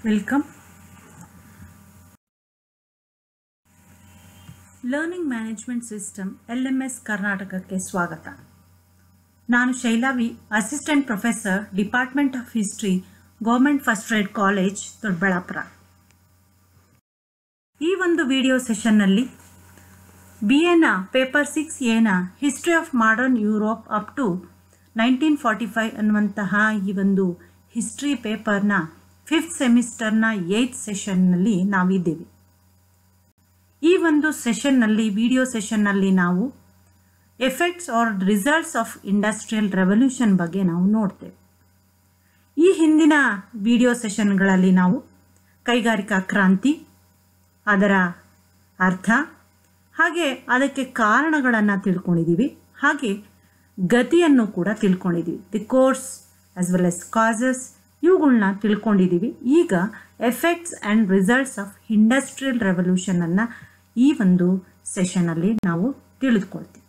welcome learning management system L M S ಕರ್ನಾಟಕಕ್ಕೆ ಸ್ವಾಗತ ನಾನು Shailavi assistant professor department of history government first grade college Doddaballapura ಈ ಒಂದು video ಸೆಷನ್ನಲ್ಲಿ ಬಿ ಎನ ಪೇಪರ್ ಸಿಕ್ಸ್ ಎನ history of modern Europe up to nineteen forty five ಅನ್ನುವಂತಹ ಈ ಒಂದು ಹಿಸ್ಟ್ರಿ ಪೇಪರ್ನ ಫಿಫ್ತ್ ಸೆಮಿಸ್ಟರ್ನ ಏಯ್ತ್ ಸೆಷನ್ನಲ್ಲಿ ನಾವಿದ್ದೇವೆ ಈ ಒಂದು ಸೆಷನ್ನಲ್ಲಿ ವಿಡಿಯೋ ಸೆಷನ್ನಲ್ಲಿ ನಾವು effects or results of industrial revolution ಬಗ್ಗೆ ನಾವು ನೋಡ್ತೇವೆ ಈ ಹಿಂದಿನ ವಿಡಿಯೋ ಸೆಷನ್ಗಳಲ್ಲಿ ನಾವು ಕೈಗಾರಿಕಾ ಕ್ರಾಂತಿ ಅದರ ಅರ್ಥ ಹಾಗೆ ಅದಕ್ಕೆ ಕಾರಣಗಳನ್ನು ತಿಳ್ಕೊಂಡಿದ್ದೀವಿ ಹಾಗೆ ಗತಿಯನ್ನು ಕೂಡ ತಿಳ್ಕೊಂಡಿದ್ದೀವಿ the course as well as causes ಇವುಗಳನ್ನ ತಿಳ್ಕೊಂಡಿದ್ದೀವಿ ಈಗ effects and results of industrial ರೆವಲ್ಯೂಷನನ್ನು ಈ ಒಂದು ಸೆಷನಲ್ಲಿ ನಾವು ತಿಳಿದುಕೊಳ್ತೀವಿ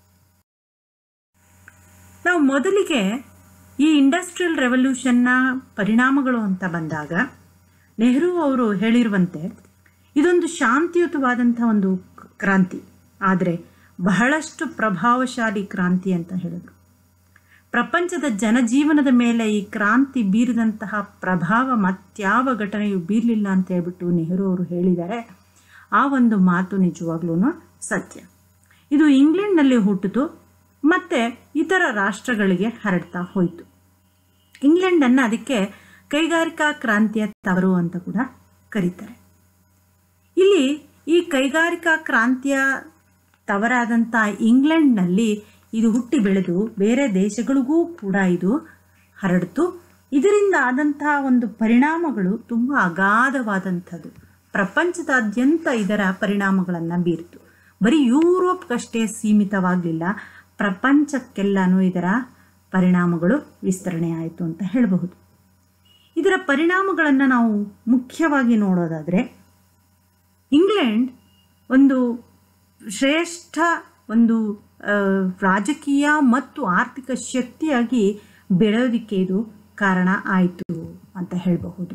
ನಾವು ಮೊದಲಿಗೆ ಈ ಇಂಡಸ್ಟ್ರಿಯಲ್ ರೆವಲ್ಯೂಷನ್ನ ಪರಿಣಾಮಗಳು ಅಂತ ಬಂದಾಗ ನೆಹರು ಅವರು ಹೇಳಿರುವಂತೆ ಇದೊಂದು ಶಾಂತಿಯುತವಾದಂಥ ಒಂದು ಕ್ರಾಂತಿ ಆದರೆ ಬಹಳಷ್ಟು ಪ್ರಭಾವಶಾಲಿ ಕ್ರಾಂತಿ ಅಂತ ಹೇಳಿದರು ಪ್ರಪಂಚದ ಜನಜೀವನದ ಮೇಲೆ ಈ ಕ್ರಾಂತಿ ಬೀರಿದಂತಹ ಪ್ರಭಾವ ಮತ್ಯಾವ ಘಟನೆಯು ಬೀರಲಿಲ್ಲ ಅಂತ ಹೇಳ್ಬಿಟ್ಟು ನೆಹರು ಅವರು ಹೇಳಿದ್ದಾರೆ ಆ ಒಂದು ಮಾತು ನಿಜವಾಗ್ಲೂ ಸತ್ಯ ಇದು ಇಂಗ್ಲೆಂಡ್ನಲ್ಲಿ ಹುಟ್ಟಿತು ಮತ್ತು ಇತರ ರಾಷ್ಟ್ರಗಳಿಗೆ ಹರಡ್ತಾ ಹೋಯಿತು ಇಂಗ್ಲೆಂಡನ್ನು ಅದಕ್ಕೆ ಕೈಗಾರಿಕಾ ಕ್ರಾಂತಿಯ ತವರು ಅಂತ ಕೂಡ ಕರೀತಾರೆ ಇಲ್ಲಿ ಈ ಕೈಗಾರಿಕಾ ಕ್ರಾಂತಿಯ ತವರಾದಂಥ ಇಂಗ್ಲೆಂಡ್ನಲ್ಲಿ ಇದು ಹುಟ್ಟಿ ಬೆಳೆದು ಬೇರೆ ದೇಶಗಳಿಗೂ ಕೂಡ ಇದು ಹರಡಿತು ಇದರಿಂದ ಆದಂತಹ ಒಂದು ಪರಿಣಾಮಗಳು ತುಂಬ ಅಗಾಧವಾದಂಥದ್ದು ಪ್ರಪಂಚದಾದ್ಯಂತ ಇದರ ಪರಿಣಾಮಗಳನ್ನು ಬೀರಿತು ಬರೀ ಯುರೋಪ್ಗಷ್ಟೇ ಸೀಮಿತವಾಗಲಿಲ್ಲ ಪ್ರಪಂಚಕ್ಕೆಲ್ಲನೂ ಇದರ ಪರಿಣಾಮಗಳು ವಿಸ್ತರಣೆ ಆಯಿತು ಅಂತ ಹೇಳಬಹುದು ಇದರ ಪರಿಣಾಮಗಳನ್ನು ನಾವು ಮುಖ್ಯವಾಗಿ ನೋಡೋದಾದರೆ ಇಂಗ್ಲೆಂಡ್ ಒಂದು ಶ್ರೇಷ್ಠ ಒಂದು ರಾಜಕೀಯ ಮತ್ತು ಆರ್ಥಿಕ ಶಕ್ತಿಯಾಗಿ ಬೆಳೆಯೋದಕ್ಕೆ ಇದು ಕಾರಣ ಆಯಿತು ಅಂತ ಹೇಳಬಹುದು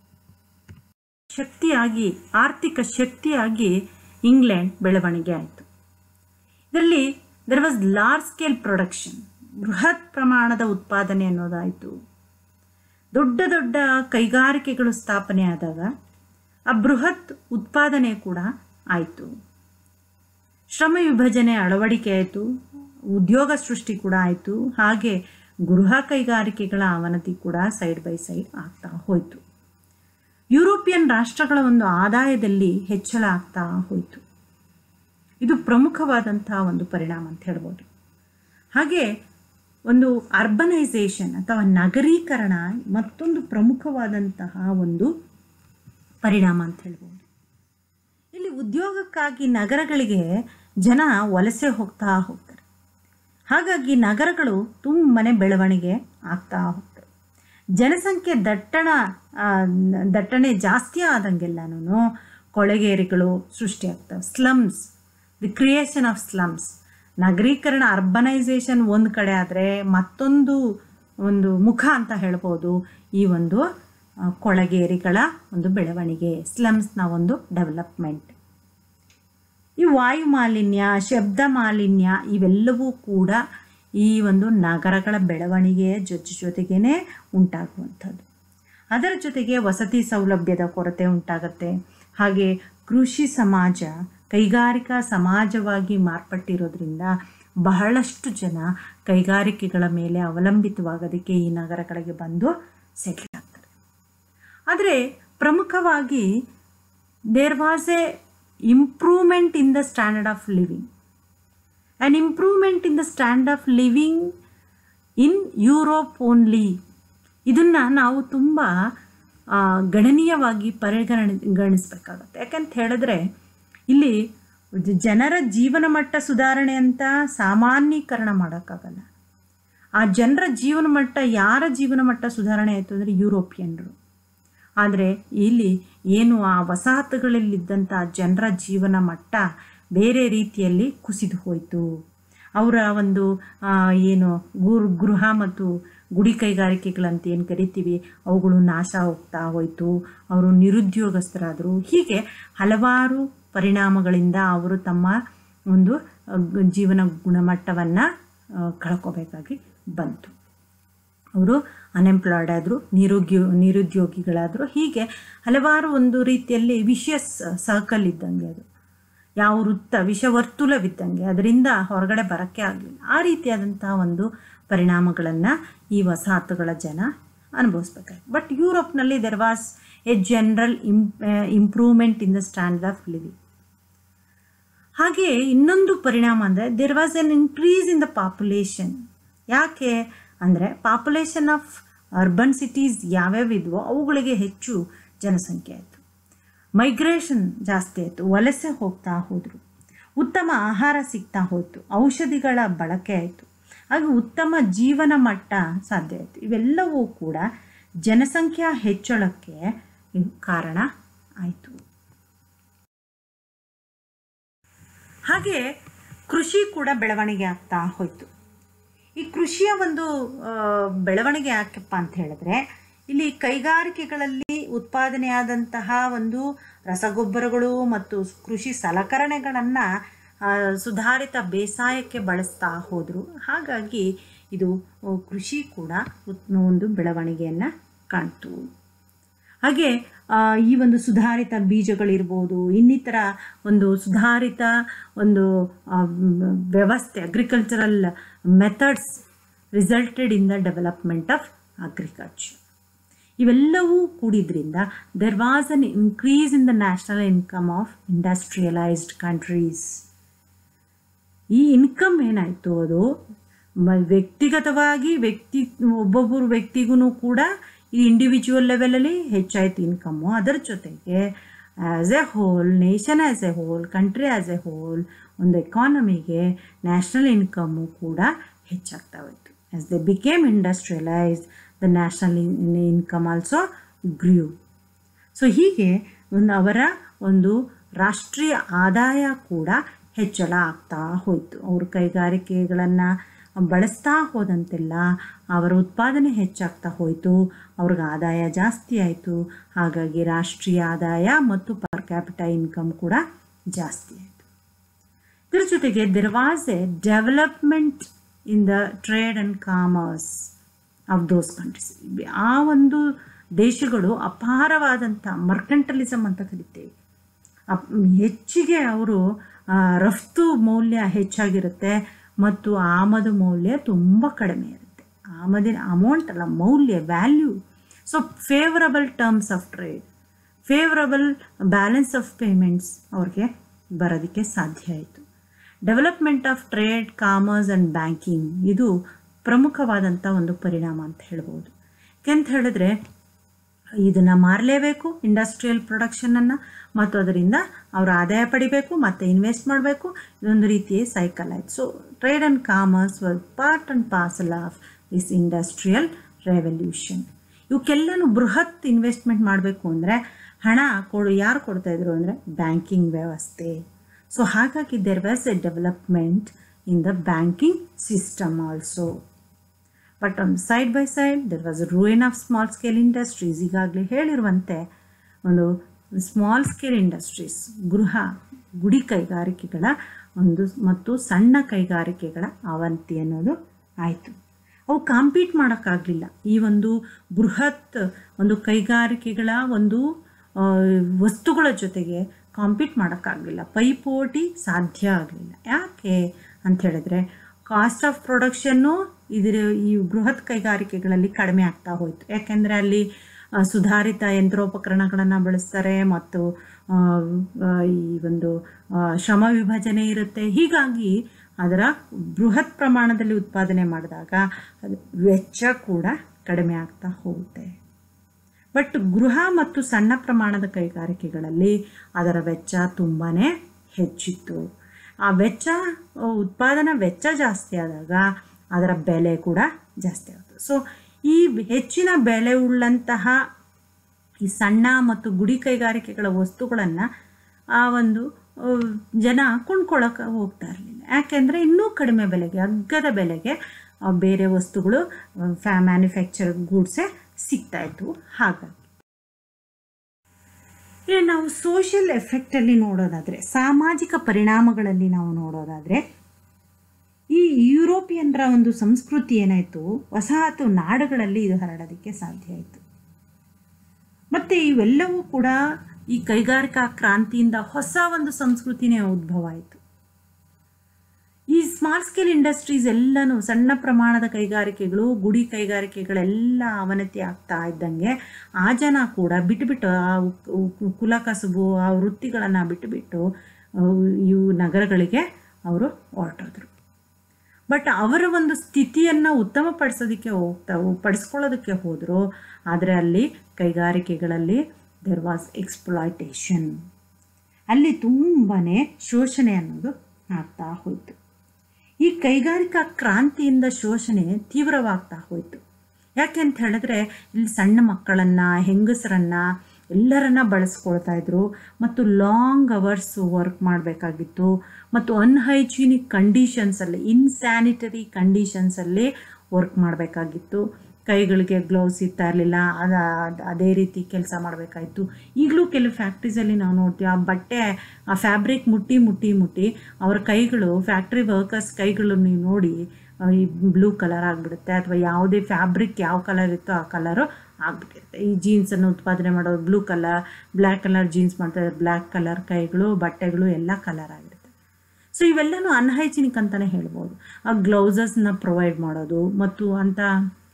ಶಕ್ತಿಯಾಗಿ ಆರ್ಥಿಕ ಶಕ್ತಿಯಾಗಿ ಇಂಗ್ಲೆಂಡ್ ಬೆಳವಣಿಗೆ ಆಯಿತು ಇದರಲ್ಲಿ there was large scale production ಬೃಹತ್ ಪ್ರಮಾಣದ ಉತ್ಪಾದನೆ ಅನ್ನೋದಾಯಿತು ದೊಡ್ಡ ದೊಡ್ಡ ಕೈಗಾರಿಕೆಗಳು ಸ್ಥಾಪನೆ ಆದಾಗ ಆ ಬೃಹತ್ ಉತ್ಪಾದನೆ ಕೂಡ ಆಯಿತು ಶ್ರಮ ವಿಭಜನೆ ಅಳವಡಿಕೆ ಆಯಿತು ಉದ್ಯೋಗ ಸೃಷ್ಟಿ ಕೂಡ ಆಯಿತು ಹಾಗೆ ಗೃಹ ಕೈಗಾರಿಕೆಗಳ ಅವನತಿ ಕೂಡ ಸೈಡ್ ಬೈ ಸೈಡ್ ಆಗ್ತಾ ಹೋಯಿತು ಯುರೋಪಿಯನ್ ರಾಷ್ಟ್ರಗಳ ಒಂದು ಆದಾಯದಲ್ಲಿ ಹೆಚ್ಚಳ ಆಗ್ತಾ ಹೋಯಿತು ಇದು ಪ್ರಮುಖವಾದಂಥ ಒಂದು ಪರಿಣಾಮ ಅಂತ ಹೇಳ್ಬೋದು ಹಾಗೆ ಒಂದು ಅರ್ಬನೈಸೇಷನ್ ಅಥವಾ ನಗರೀಕರಣ ಮತ್ತೊಂದು ಪ್ರಮುಖವಾದಂತಹ ಒಂದು ಪರಿಣಾಮ ಅಂತ ಹೇಳ್ಬೋದು ಇಲ್ಲಿ ಉದ್ಯೋಗಕ್ಕಾಗಿ ನಗರಗಳಿಗೆ ಜನ ವಲಸೆ ಹೋಗ್ತಾ ಹೋಗ್ತಾರೆ ಹಾಗಾಗಿ ನಗರಗಳು ತುಂಬನೇ ಬೆಳವಣಿಗೆ ಆಗ್ತಾ ಹೋಗ್ತವೆ ಜನಸಂಖ್ಯೆ ದಟ್ಟಣ ದಟ್ಟಣೆ ಜಾಸ್ತಿ ಆದಂಗೆಲ್ಲನೂ ಕೊಳೆಗೇರಿಗಳು ಸೃಷ್ಟಿಯಾಗ್ತವೆ slums the creation of slums ನಗರೀಕರಣ ಅರ್ಬನೈಸೇಷನ್ ಒಂದು ಕಡೆ ಆದರೆ ಮತ್ತೊಂದು ಒಂದು ಮುಖ ಅಂತ ಹೇಳ್ಬೋದು ಈ ಒಂದು ಕೊಳಗೇರಿಗಳ ಒಂದು ಬೆಳವಣಿಗೆ ಸ್ಲಮ್ಸ್ನ ಒಂದು ಡೆವಲಪ್ಮೆಂಟ್ ಈ ವಾಯು ಮಾಲಿನ್ಯ ಶಬ್ದ ಮಾಲಿನ್ಯ ಇವೆಲ್ಲವೂ ಕೂಡ ಈ ಒಂದು ನಗರಗಳ ಬೆಳವಣಿಗೆಯ ಜೊತೆ ಜೊತೆಗೇ ಉಂಟಾಗುವಂಥದ್ದು ಅದರ ಜೊತೆಗೆ ವಸತಿ ಸೌಲಭ್ಯದ ಕೊರತೆ ಉಂಟಾಗತ್ತೆ ಹಾಗೆ ಕೃಷಿ ಸಮಾಜ ಕೈಗಾರಿಕಾ ಸಮಾಜವಾಗಿ ಮಾರ್ಪಟ್ಟಿರೋದ್ರಿಂದ ಬಹಳಷ್ಟು ಜನ ಕೈಗಾರಿಕೆಗಳ ಮೇಲೆ ಅವಲಂಬಿತವಾಗೋದಕ್ಕೆ ಈ ನಗರಗಳಿಗೆ ಬಂದು ಸೆಟ್ಲ್ ಆಗ್ತಾರೆ ಆದರೆ ಪ್ರಮುಖವಾಗಿ there was a improvement in the standard of living an improvement in the standard of living in Europe only ಇದನ್ನು ನಾವು ತುಂಬ ಗಣನೀಯವಾಗಿ ಪರಿಗಣಿ ಗಣಿಸ್ಬೇಕಾಗತ್ತೆ ಯಾಕಂತ ಹೇಳಿದ್ರೆ ಇಲ್ಲಿ ಜನರ ಜೀವನ ಮಟ್ಟ ಸುಧಾರಣೆ ಅಂತ ಸಾಮಾನ್ಯೀಕರಣ ಮಾಡೋಕ್ಕಾಗಲ್ಲ ಆ ಜನರ ಜೀವನ ಮಟ್ಟ ಯಾರ ಜೀವನ ಮಟ್ಟ ಸುಧಾರಣೆ ಆಯಿತು ಅಂದರೆ ಯುರೋಪಿಯನ್ರು ಆದರೆ ಇಲ್ಲಿ ಏನು ಆ ವಸಾಹತುಗಳಲ್ಲಿದ್ದಂಥ ಜನರ ಜೀವನ ಮಟ್ಟ ಬೇರೆ ರೀತಿಯಲ್ಲಿ ಕುಸಿದು ಹೋಯಿತು ಅವರ ಒಂದು ಏನು ಗುರು ಗೃಹ ಮತ್ತು ಗುಡಿ ಕೈಗಾರಿಕೆಗಳಂತ ಏನು ಕರಿತೀವಿ ಅವುಗಳು ನಾಶ ಹೋಗ್ತಾ ಹೋಯಿತು ಅವರು ನಿರುದ್ಯೋಗಸ್ಥರಾದರು ಹೀಗೆ ಹಲವಾರು ಪರಿಣಾಮಗಳಿಂದ ಅವರು ತಮ್ಮ ಒಂದು ಅಹ್, ಜೀವನ ಗುಣಮಟ್ಟವನ್ನು ಕಳ್ಕೋಬೇಕಾಗಿ ಬಂತು ಅವರು ಅನ್ಎಂಪ್ಲಾಯ್ಡ್ ಆದರು ನಿರುದ್ಯೋ ನಿರುದ್ಯೋಗಿಗಳಾದರು ಹೀಗೆ ಹಲವಾರು ಒಂದು ರೀತಿಯಲ್ಲಿ ವಿಷಯಸ್ ಸರ್ಕಲ್ ಇದ್ದಂಗೆ ಅದು ಯಾವ ವೃತ್ತ ವಿಷವರ್ತುಲವಿದ್ದಂಗೆ ಅದರಿಂದ ಹೊರಗಡೆ ಬರೋಕ್ಕೆ ಆಗಲಿಲ್ಲ ಆ ರೀತಿಯಾದಂತಹ ಒಂದು ಪರಿಣಾಮಗಳನ್ನು ಈ ವಸಾಹತುಗಳ ಜನ ಅನುಭವಿಸ್ಬೇಕಾಯ್ತು ಬಟ್ ಯುರೋಪ್ನಲ್ಲಿ there was a general improvement in the standard of living ಹಾಗೆ ಇನ್ನೊಂದು ಪರಿಣಾಮ ಅಂದರೆ there was an increase in the population ಯಾಕೆ ಅಂದರೆ ಪಾಪ್ಯುಲೇಷನ್ ಆಫ್ ಅರ್ಬನ್ ಸಿಟೀಸ್ ಯಾವ್ಯಾವ ಇದ್ವೋ ಅವುಗಳಿಗೆ ಹೆಚ್ಚು ಜನಸಂಖ್ಯೆ ಆಯಿತು ಮೈಗ್ರೇಷನ್ ಜಾಸ್ತಿ ಆಯಿತು ವಲಸೆ ಹೋಗ್ತಾ ಹೋದರು ಉತ್ತಮ ಆಹಾರ ಸಿಗ್ತಾ ಹೋಯಿತು ಔಷಧಿಗಳ ಬಳಕೆ ಆಯಿತು ಹಾಗೆ ಉತ್ತಮ ಜೀವನ ಮಟ್ಟ ಸಾಧ್ಯ ಆಯಿತು ಇವೆಲ್ಲವೂ ಕೂಡ ಜನಸಂಖ್ಯಾ ಹೆಚ್ಚಳಕ್ಕೆ ಇದು ಕಾರಣ ಆಯಿತು ಹಾಗೆ ಕೃಷಿ ಕೂಡ ಬೆಳವಣಿಗೆ ಆಗ್ತಾ ಹೋಯಿತು ಈ ಕೃಷಿಯ ಒಂದು ಆ, ಬೆಳವಣಿಗೆ ಯಾಕಪ್ಪ ಅಂತ ಹೇಳಿದ್ರೆ ಇಲ್ಲಿ ಕೈಗಾರಿಕೆಗಳಲ್ಲಿ ಉತ್ಪಾದನೆಯಾದಂತಹ ಒಂದು ರಸಗೊಬ್ಬರಗಳು ಮತ್ತು ಕೃಷಿ ಸಲಕರಣೆಗಳನ್ನು ಸುಧಾರಿತ ಬೇಸಾಯಕ್ಕೆ ಬಳಸ್ತಾ ಹೋದರು ಹಾಗಾಗಿ ಇದು ಆ, ಕೃಷಿ ಕೂಡ ಉತ್- ಒಂದು ಬೆಳವಣಿಗೆಯನ್ನು ಕಾಣ್ತು ಹಾಗೆ ಆ, ಈ ಒಂದು ಸುಧಾರಿತ ಬೀಜಗಳಿರ್ಬೋದು ಇನ್ನಿತರ ಒಂದು ಸುಧಾರಿತ ಒಂದು ಆ, ಮ್, ವ್ಯವಸ್ಥೆ agricultural methods resulted in the development of agriculture ಇವೆಲ್ಲವೂ ಕೂಡಿದ್ರಿಂದ there was an increase in the national income of industrialised countries ಈ ಇನ್ಕಮ್ ಏನಾಯಿತು ಅದು ಮ- ವ್ಯಕ್ತಿಗತವಾಗಿ ವ್ಯಕ್ತಿ ಒಬ್ಬೊಬ್ಬರು ವ್ಯಕ್ತಿಗೂ ಕೂಡ ಈ ಇಂಡಿವಿಜುವಲ್ ಲೆವೆಲಲ್ಲಿ ಹೆಚ್ಚಾಯಿತು ಇನ್ಕಮ್ಮು ಅದರ ಜೊತೆಗೆ as a whole nation as a whole country as a whole ಒಂದು ಎಕಾನಮಿಗೆ ನ್ಯಾಷನಲ್ ಇನ್ಕಮ್ಮು ಕೂಡ ಹೆಚ್ಚಾಗ್ತಾ ಹೋಯಿತು as they became industrialised the national income also grew so ಹೀಗೆ ಒಂದು ಅವರ ಒಂದು ರಾಷ್ಟ್ರೀಯ ಆದಾಯ ಕೂಡ ಹೆಚ್ಚಳ ಆಗ್ತಾ ಹೋಯಿತು ಅವ್ರ ಕೈಗಾರಿಕೆಗಳನ್ನು ಬಳಸ್ತಾ ಹೋದಂತೆಲ್ಲ ಅವರ ಉತ್ಪಾದನೆ ಹೆಚ್ಚಾಗ್ತಾ ಹೋಯಿತು ಅವ್ರಿಗೆ ಆದಾಯ ಜಾಸ್ತಿ ಆಯಿತು ಹಾಗಾಗಿ ರಾಷ್ಟ್ರೀಯ ಆದಾಯ ಮತ್ತು ಪರ್ ಕ್ಯಾಪಿಟ ಇನ್ಕಮ್ ಕೂಡ ಜಾಸ್ತಿ ಆಯಿತು ಇದರ ಜೊತೆಗೆ there was a development in the trade and commerce of those countries ಆ ಒಂದು ದೇಶಗಳು ಅಪಾರವಾದಂಥ ಮರ್ಕೆಂಟಲಿಸಮ್ ಅಂತ ಕರಿತೇವೆ ಅಪ್- ಹೆಚ್ಚಿಗೆ ಅವರು ಆ, ರಫ್ತು ಮೌಲ್ಯ ಹೆಚ್ಚಾಗಿರುತ್ತೆ ಮತ್ತು ಆಮದು ಮೌಲ್ಯ ತುಂಬ ಕಡಿಮೆ ಇರುತ್ತೆ ಆಮದಿನ ಅಮೌಂಟ್ ಅಲ್ಲ ಮೌಲ್ಯ value so favourable terms of trade favourable balance of payments ಅವ್ರಿಗೆ ಬರೋದಕ್ಕೆ ಸಾಧ್ಯ ಆಯಿತು development of trade commerce and banking ಇದು ಪ್ರಮುಖವಾದಂಥ ಒಂದು ಪರಿಣಾಮ ಅಂತ ಹೇಳ್ಬೋದು ಯಾಕೆಂತ ಹೇಳಿದ್ರೆ ಇದನ್ನು ಮಾರಲೇಬೇಕು ಇಂಡಸ್ಟ್ರಿಯಲ್ ಪ್ರೊಡಕ್ಷನನ್ನು ಮತ್ತು ಅದರಿಂದ ಅವರು ಆದಾಯ ಪಡಿಬೇಕು ಮತ್ತು ಇನ್ವೆಸ್ಟ್ ಮಾಡಬೇಕು ಇದೊಂದು ರೀತಿಯ ಸೈಕಲ್ ಆಯಿತು so trade and commerce was part and parcel of this industrial revolution ಇವಕ್ಕೆಲ್ಲನೂ ಬೃಹತ್ ಇನ್ವೆಸ್ಟ್ಮೆಂಟ್ ಮಾಡಬೇಕು ಅಂದರೆ ಹಣ ಕೊಡು ಯಾರು ಕೊಡ್ತಾಯಿದ್ರು ಅಂದರೆ ಬ್ಯಾಂಕಿಂಗ್ ವ್ಯವಸ್ಥೆ ಸೊ ಹಾಗಾಗಿ there was a development in the banking system also but on side by side there was ruin of small scale industries ಈಗಾಗಲೇ ಹೇಳಿರುವಂತೆ ಒಂದು ಸ್ಮಾಲ್ ಸ್ಕೇಲ್ ಇಂಡಸ್ಟ್ರೀಸ್ ಗೃಹ ಗುಡಿ ಕೈಗಾರಿಕೆಗಳ ಒಂದು ಮತ್ತು ಸಣ್ಣ ಕೈಗಾರಿಕೆಗಳ ಅವಂತಿ ಅನ್ನೋದು ಆಯಿತು ಅವು ಕಾಂಪೀಟ್ ಮಾಡೋಕ್ಕಾಗಲಿಲ್ಲ ಈ ಒಂದು ಬೃಹತ್ ಒಂದು ಕೈಗಾರಿಕೆಗಳ ಒಂದು ಆ, ವಸ್ತುಗಳ ಜೊತೆಗೆ ಕಾಂಪೀಟ್ ಮಾಡೋಕ್ಕಾಗಲಿಲ್ಲ ಪೈಪೋಟಿ ಸಾಧ್ಯ ಆಗಲಿಲ್ಲ ಯಾಕೆ ಅಂತ ಹೇಳಿದ್ರೆ ಕಾಸ್ಟ್ ಆಫ್ ಪ್ರೊಡಕ್ಷನ್ನು ಇದರ ಈ ಬೃಹತ್ ಕೈಗಾರಿಕೆಗಳಲ್ಲಿ ಕಡಿಮೆ ಆಗ್ತಾ ಹೋಯಿತು ಯಾಕೆಂದರೆ ಅಲ್ಲಿ ಆ, ಸುಧಾರಿತ ಯಂತ್ರೋಪಕರಣಗಳನ್ನು ಬಳಸ್ತಾರೆ ಮತ್ತು ಆ, ಆ, ಈ ಒಂದು ಆ, ಶ್ರಮ ವಿಭಜನೆ ಇರುತ್ತೆ ಹೀಗಾಗಿ ಅದರ ಬೃಹತ್ ಪ್ರಮಾಣದಲ್ಲಿ ಉತ್ಪಾದನೆ ಮಾಡಿದಾಗ ಅದು ವೆಚ್ಚ ಕೂಡ ಕಡಿಮೆ ಆಗ್ತಾ ಹೋಗುತ್ತೆ ಬಟ್ ಗೃಹ ಮತ್ತು ಸಣ್ಣ ಪ್ರಮಾಣದ ಕೈಗಾರಿಕೆಗಳಲ್ಲಿ ಅದರ ವೆಚ್ಚ ತುಂಬಾ ಹೆಚ್ಚಿತ್ತು ಆ ವೆಚ್ಚ ಆ, ಉತ್ಪಾದನಾ ವೆಚ್ಚ ಜಾಸ್ತಿ ಆದಾಗ ಅದರ ಬೆಲೆ ಕೂಡ ಜಾಸ್ತಿ ಆಗುತ್ತೆ ಸೊ ಈ ಹೆಚ್ಚಿನ ಬೆಲೆ ಉಳ್ಳಂತಹ ಈ ಸಣ್ಣ ಮತ್ತು ಗುಡಿ ಕೈಗಾರಿಕೆಗಳ ವಸ್ತುಗಳನ್ನು ಆ ಒಂದು ಆ, ಜನ ಕೊಂಡ್ಕೊಳ್ಳೋಕೆ ಹೋಗ್ತಾ ಇರಲಿಲ್ಲ ಯಾಕೆಂದರೆ ಇನ್ನೂ ಕಡಿಮೆ ಬೆಲೆಗೆ ಅಗ್ಗದ ಬೆಲೆಗೆ ಆ, ಬೇರೆ ವಸ್ತುಗಳು ಫ್ಯಾ ಮ್ಯಾನುಫ್ಯಾಕ್ಚರ್ ಗೂಡ್ಸೇ ಸಿಗ್ತಾಯಿತ್ತು ಹಾಗಾಗಿ ಇನ್ನು ನಾವು ಸೋಷಿಯಲ್ ಎಫೆಕ್ಟಲ್ಲಿ ನೋಡೋದಾದರೆ ಸಾಮಾಜಿಕ ಪರಿಣಾಮಗಳಲ್ಲಿ ನಾವು ನೋಡೋದಾದರೆ ಈ ಯುರೋಪಿಯನ್ರ ಒಂದು ಸಂಸ್ಕೃತಿ ಏನಾಯಿತು ವಸಾಹತು ನಾಡುಗಳಲ್ಲಿ ಇದು ಹರಡೋದಕ್ಕೆ ಸಾಧ್ಯ ಆಯಿತು ಮತ್ತು ಇವೆಲ್ಲವೂ ಕೂಡ ಈ ಕೈಗಾರಿಕಾ ಕ್ರಾಂತಿಯಿಂದ ಹೊಸ ಒಂದು ಸಂಸ್ಕೃತಿನೇ ಉದ್ಭವ ಆಯಿತು ಈ ಸ್ಮಾಲ್ ಸ್ಕೇಲ್ ಇಂಡಸ್ಟ್ರೀಸ್ ಎಲ್ಲನೂ ಸಣ್ಣ ಪ್ರಮಾಣದ ಕೈಗಾರಿಕೆಗಳು ಗುಡಿ ಕೈಗಾರಿಕೆಗಳೆಲ್ಲ ಅವನತಿ ಆಗ್ತಾ ಇದ್ದಂಗೆ ಆ ಜನ ಕೂಡ ಬಿಟ್ಟುಬಿಟ್ಟು ಆ ಉಕ್- ಕುಲ ಕಸುಬು ಆ ವೃತ್ತಿಗಳನ್ನು ಬಿಟ್ಟುಬಿಟ್ಟು ಅವು ಇವು ನಗರಗಳಿಗೆ ಅವರು ಹೊರಟೋದ್ರು ಬಟ್ ಅವರ ಒಂದು ಸ್ಥಿತಿಯನ್ನು ಉತ್ತಮಪಡಿಸೋದಕ್ಕೆ ಹೋಗ್ತಾ ಪಡಿಸ್ಕೊಳ್ಳೋದಕ್ಕೆ ಹೋದರು ಆದರೆ ಅಲ್ಲಿ ಕೈಗಾರಿಕೆಗಳಲ್ಲಿ ದೆರ್ ವಾಸ್ ಎಕ್ಸ್ಪ್ಲಾಯ್ಟೇಷನ್ ಅಲ್ಲಿ ತುಂಬಾ ಶೋಷಣೆ ಅನ್ನೋದು ಆಗ್ತಾ ಹೋಯಿತು ಈ ಕೈಗಾರಿಕಾ ಕ್ರಾಂತಿಯಿಂದ ಶೋಷಣೆ ತೀವ್ರವಾಗ್ತಾ ಹೋಯಿತು ಯಾಕೆ ಅಂತ ಹೇಳಿದ್ರೆ ಇಲ್ಲಿ ಸಣ್ಣ ಮಕ್ಕಳನ್ನು ಹೆಂಗಸರನ್ನು ಎಲ್ಲರನ್ನ ಬಳಸ್ಕೊಳ್ತಾ ಇದ್ರು ಮತ್ತು ಲಾಂಗ್ ಅವರ್ಸ್ ವರ್ಕ್ ಮಾಡಬೇಕಾಗಿತ್ತು ಮತ್ತು ಅನ್ಹೈಜೀನಿಕ್ ಕಂಡೀಷನ್ಸಲ್ಲಿ ಇನ್ಸ್ಯಾನಿಟರಿ ಕಂಡೀಷನ್ಸಲ್ಲಿ ವರ್ಕ್ ಮಾಡಬೇಕಾಗಿತ್ತು ಕೈಗಳಿಗೆ ಗ್ಲೌಸ್ ಇರ್ತಾ ಇರಲಿಲ್ಲ ಅದ ಅದ್- ಅದೇ ರೀತಿ ಕೆಲಸ ಮಾಡಬೇಕಾಯ್ತು ಈಗಲೂ ಕೆಲವು ಫ್ಯಾಕ್ಟ್ರೀಸಲ್ಲಿ ನಾವು ನೋಡ್ತೀವಿ ಆ ಬಟ್ಟೆ ಆ ಫ್ಯಾಬ್ರಿಕ್ ಮುಟ್ಟಿ ಮುಟ್ಟಿ ಮುಟ್ಟಿ ಅವ್ರ ಕೈಗಳು ಫ್ಯಾಕ್ಟ್ರಿ ವರ್ಕರ್ಸ್ ಕೈಗಳು ನೀವು ನೋಡಿ ಆ, ಈ ಬ್ಲೂ ಕಲರ್ ಆಗಿಬಿಡುತ್ತೆ ಅಥವಾ ಯಾವುದೇ ಫ್ಯಾಬ್ರಿಕ್ ಯಾವ ಕಲರ್ ಇತ್ತೋ ಆ ಕಲರು ಆಗಿಬಿಟ್ಟಿರುತ್ತೆ ಈ ಜೀನ್ಸನ್ನು ಉತ್ಪಾದನೆ ಮಾಡೋದು blue colour black colour jeans ಮಾಡ್ತಾರೆ ಬ್ಲ್ಯಾಕ್ ಕಲರ್ ಕೈಗಳು ಬಟ್ಟೆಗಳು ಎಲ್ಲ ಕಲರ್ ಆಗಿರುತ್ತೆ ಸೊ ಇವೆಲ್ಲನೂ ಅನ್ಹೈಜಿನಿಕ್ ಅಂತಲೇ ಹೇಳ್ಬೋದು ಆ ಗ್ಲೌಸಸ್ನ ಪ್ರೊವೈಡ್ ಮಾಡೋದು ಮತ್ತು ಅಂತ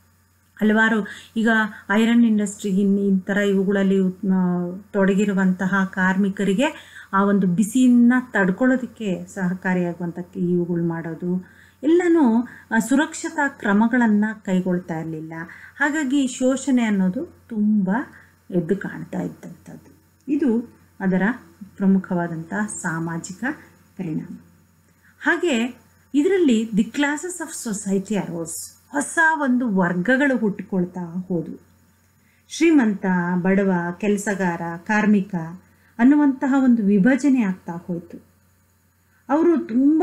ಹಲವಾರು ಈಗ ಐರನ್ ಇಂಡಸ್ಟ್ರಿ ಇನ್ ಈ ಥರ ಇವುಗಳಲ್ಲಿ ಉತ್- ಆ, ತೊಡಗಿರುವಂತಹ ಕಾರ್ಮಿಕರಿಗೆ ಆ ಒಂದು ಬಿಸಿನ ತಡ್ಕೊಳ್ಳೋದಕ್ಕೆ ಸಹಕಾರಿಯಾಗುವಂಥ ಇವುಗಳು ಮಾಡೋದು ಎಲ್ಲನೂ ಆ, ಸುರಕ್ಷತಾ ಕ್ರಮಗಳನ್ನು ಕೈಗೊಳ್ತಾ ಇರಲಿಲ್ಲ ಹಾಗಾಗಿ ಶೋಷಣೆ ಅನ್ನೋದು ತುಂಬ ಎದ್ದು ಕಾಣ್ತಾ ಇದ್ದಂಥದ್ದು ಇದು ಅದರ ಪ್ರಮುಖವಾದಂಥ ಸಾಮಾಜಿಕ ಪರಿಣಾಮ ಹಾಗೆ ಇದರಲ್ಲಿ the classes of society arose ಹೊಸ ಒಂದು ವರ್ಗಗಳು ಹುಟ್ಟಿಕೊಳ್ತಾ ಹೋದವು ಶ್ರೀಮಂತ ಬಡವ ಕೆಲಸಗಾರ ಕಾರ್ಮಿಕ ಅನ್ನುವಂತಹ ಒಂದು ವಿಭಜನೆ ಆಗ್ತಾ ಹೋಯಿತು ಅವರು ತುಂಬ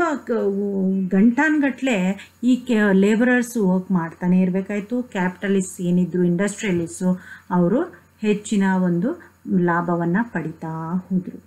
ಗಂಟಾನ್ಗಟ್ಲೆ ಈ ಕೆ ಲೇಬರರ್ಸು ವರ್ಕ್ ಮಾಡ್ತಾನೆ ಇರಬೇಕಾಯ್ತು ಕ್ಯಾಪಿಟಲಿಸ್ಟ್ ಏನಿದ್ರು ಇಂಡಸ್ಟ್ರಿಯಲಿಸ್ಟು ಅವರು ಹೆಚ್ಚಿನ ಒಂದು ಲಾಭವನ್ನು ಪಡಿತಾ ಹೋದರು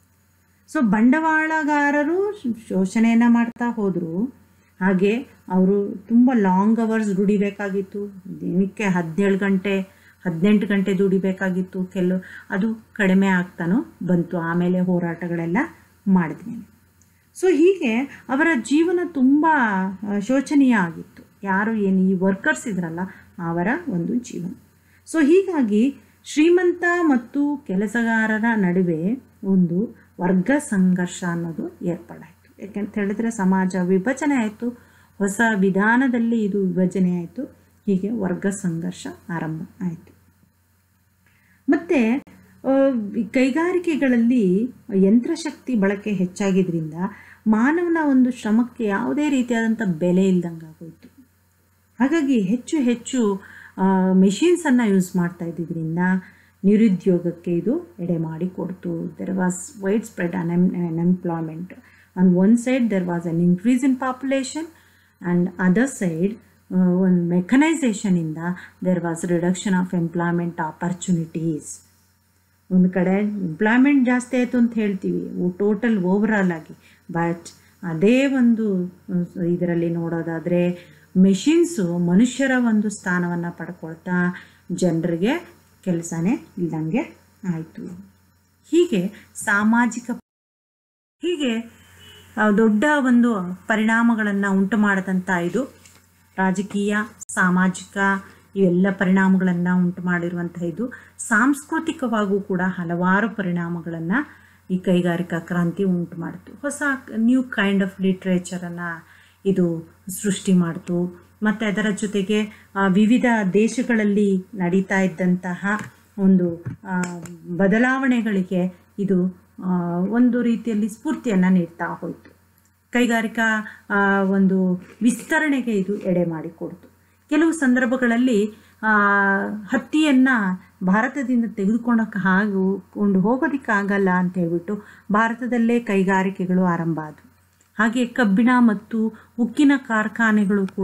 ಸೊ ಬಂಡವಾಳಗಾರರು ಶೋಷಣೆಯನ್ನು ಮಾಡ್ತಾ ಹೋದರು ಹಾಗೆ ಅವರು ತುಂಬ ಲಾಂಗ್ ಅವರ್ಸ್ ದುಡಿಬೇಕಾಗಿತ್ತು ದಿನಕ್ಕೆ ಹದಿನೇಳು ಗಂಟೆ ಹದಿನೆಂಟು ಗಂಟೆ ದುಡಿಬೇಕಾಗಿತ್ತು ಕೆಲವು ಅದು ಕಡಿಮೆ ಆಗ್ತಾನೋ ಬಂತು ಆಮೇಲೆ ಹೋರಾಟಗಳೆಲ್ಲ ಮಾಡಿದ್ಮೇಲೆ ಸೊ ಹೀಗೆ ಅವರ ಜೀವನ ತುಂಬ ಆ, ಶೋಚನೀಯ ಆಗಿತ್ತು ಯಾರು ಏನು ಈ ವರ್ಕರ್ಸ್ ಇದ್ರಲ್ಲ ಅವರ ಒಂದು ಜೀವನ ಸೊ ಹೀಗಾಗಿ ಶ್ರೀಮಂತ ಮತ್ತು ಕೆಲಸಗಾರರ ನಡುವೆ ಒಂದು ವರ್ಗ ಸಂಘರ್ಷ ಅನ್ನೋದು ಏರ್ಪಡಾಯಿತು ಯಾಕೆಂತ ಹೇಳಿದ್ರೆ ಸಮಾಜ ವಿಭಜನೆ ಆಯಿತು ಹೊಸ ವಿಧಾನದಲ್ಲಿ ಇದು ವಿಭಜನೆ ಆಯಿತು ಹೀಗೆ ವರ್ಗ ಸಂಘರ್ಷ ಆರಂಭ ಆಯಿತು ಮತ್ತು ಕೈಗಾರಿಕೆಗಳಲ್ಲಿ ಯಂತ್ರಶಕ್ತಿ ಬಳಕೆ ಹೆಚ್ಚಾಗಿದ್ದರಿಂದ ಮಾನವನ ಒಂದು ಶ್ರಮಕ್ಕೆ ಯಾವುದೇ ರೀತಿಯಾದಂಥ ಬೆಲೆ ಇಲ್ದಂಗೆ ಆಗೋಯ್ತು ಹಾಗಾಗಿ ಹೆಚ್ಚು ಹೆಚ್ಚು ಮೆಷಿನ್ಸನ್ನು ಯೂಸ್ ಮಾಡ್ತಾ ಇದ್ದಿದ್ದರಿಂದ ನಿರುದ್ಯೋಗಕ್ಕೆ ಇದು ಎಡೆ ಮಾಡಿ ಕೊಡ್ತು there was widespread unem unemployment on one side there was an increase in population and other side ಒಂದು ಮೆಕನೈಸೇಷನಿಂದ there was reduction of employment opportunities ಒಂದು ಕಡೆ ಎಂಪ್ಲಾಯ್ಮೆಂಟ್ ಜಾಸ್ತಿ ಆಯಿತು ಅಂತ ಹೇಳ್ತೀವಿ ಟೋಟಲ್ ಓವರಾಲ್ ಆಗಿ ಬಟ್ ಅದೇ ಒಂದು ಇದರಲ್ಲಿ ನೋಡೋದಾದರೆ ಮೆಷಿನ್ಸು ಮನುಷ್ಯರ ಒಂದು ಸ್ಥಾನವನ್ನು ಪಡ್ಕೊಳ್ತಾ ಜನರಿಗೆ ಕೆಲಸನೇ ಇಲ್ದಂಗೆ ಆಯಿತು ಹೀಗೆ ಸಾಮಾಜಿಕ ಹೀಗೆ ಆ, ದೊಡ್ಡ ಒಂದು ಪರಿಣಾಮಗಳನ್ನು ಉಂಟು ಮಾಡಿದಂಥ ಇದು ರಾಜಕೀಯ ಸಾಮಾಜಿಕ ಇವೆಲ್ಲ ಪರಿಣಾಮಗಳನ್ನು ಉಂಟು ಮಾಡಿರುವಂಥ ಇದು ಸಾಂಸ್ಕೃತಿಕವಾಗೂ ಕೂಡ ಹಲವಾರು ಪರಿಣಾಮಗಳನ್ನು ಈ ಕೈಗಾರಿಕಾ ಕ್ರಾಂತಿ ಉಂಟು ಮಾಡಿತು ಹೊಸ ನ್ಯೂ ಕೈಂಡ್ ಆಫ್ ಲಿಟ್ರೇಚರನ್ನು ಇದು ಸೃಷ್ಟಿ ಮಾಡಿತು ಮತ್ತು ಅದರ ಜೊತೆಗೆ ಆ, ವಿವಿಧ ದೇಶಗಳಲ್ಲಿ ನಡೀತಾ ಇದ್ದಂತಹ ಒಂದು ಆ, ಬದಲಾವಣೆಗಳಿಗೆ ಇದು ಆ, ಒಂದು ರೀತಿಯಲ್ಲಿ ಸ್ಫೂರ್ತಿಯನ್ನು ನೀಡ್ತಾ ಹೋಯಿತು ಕೈಗಾರಿಕಾ ಆ, ಒಂದು ವಿಸ್ತರಣೆಗೆ ಇದು ಎಡೆ ಮಾಡಿಕೊಡ್ತು ಕೆಲವು ಸಂದರ್ಭಗಳಲ್ಲಿ ಆ, ಹತ್ತಿಯನ್ನು ಭಾರತದಿಂದ ತೆಗೆದುಕೊಂಡಕ್ಕೆ ಹಾಕೊಂಡು ಹೋಗೋದಕ್ಕಾಗಲ್ಲ ಅಂತ ಹೇಳ್ಬಿಟ್ಟು ಭಾರತದಲ್ಲೇ ಕೈಗಾರಿಕೆಗಳು ಆರಂಭ ಆದವು ಹಾಗೆ ಕಬ್ಬಿಣ ಮತ್ತು ಉಕ್ಕಿನ ಕಾರ್ಖಾನೆಗಳು ಕೂಡ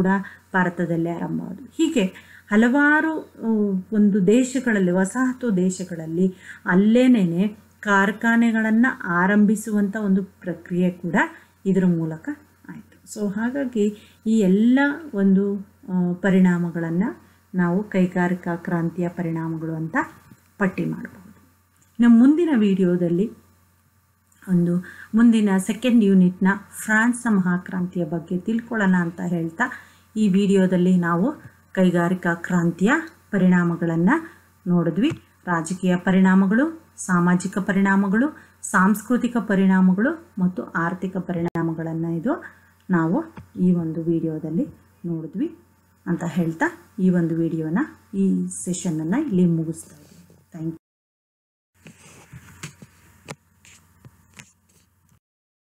ಭಾರತದಲ್ಲಿ ಆರಂಭವಾದವು ಹೀಗೆ ಹಲವಾರು ಆ, ಒಂದು ದೇಶಗಳಲ್ಲಿ ವಸಾಹತು ದೇಶಗಳಲ್ಲಿ ಅಲ್ಲೇನೇ ಕಾರ್ಖಾನೆಗಳನ್ನು ಆರಂಭಿಸುವಂಥ ಒಂದು ಪ್ರಕ್ರಿಯೆ ಕೂಡ ಇದರ ಮೂಲಕ ಆಯಿತು ಸೊ ಹಾಗಾಗಿ ಈ ಎಲ್ಲ ಒಂದು ಪರಿಣಾಮಗಳನ್ನು ನಾವು ಕೈಗಾರಿಕಾ ಕ್ರಾಂತಿಯ ಪರಿಣಾಮಗಳು ಅಂತ ಪಟ್ಟಿ ಮಾಡಬಹುದು ನಮ್ಮ ಮುಂದಿನ ವಿಡಿಯೋದಲ್ಲಿ ಒಂದು ಮುಂದಿನ ಸೆಕೆಂಡ್ ಯೂನಿಟ್ನ ಫ್ರಾನ್ಸ್ನ ಮಹಾಕ್ರಾಂತಿಯ ಬಗ್ಗೆ ತಿಳ್ಕೊಳ್ಳೋಣ ಅಂತ ಹೇಳ್ತಾ ಈ ವಿಡಿಯೋದಲ್ಲಿ ನಾವು ಕೈಗಾರಿಕಾ ಕ್ರಾಂತಿಯ ಪರಿಣಾಮಗಳನ್ನು ನೋಡಿದ್ವಿ ರಾಜಕೀಯ ಪರಿಣಾಮಗಳು ಸಾಮಾಜಿಕ ಪರಿಣಾಮಗಳು ಸಾಂಸ್ಕೃತಿಕ ಪರಿಣಾಮಗಳು ಮತ್ತು ಆರ್ಥಿಕ ಪರಿಣಾಮಗಳನ್ನು ಇದು ನಾವು ಈ ಒಂದು ವಿಡಿಯೋದಲ್ಲಿ ನೋಡಿದ್ವಿ ಅಂತ ಹೇಳ್ತಾ ಈ ಒಂದು ವಿಡಿಯೋನ ಈ ಸೆಷನ್ನನ್ನು ಇಲ್ಲಿ ಮುಗಿಸ್ತಾ ಇದ್ದೀನಿ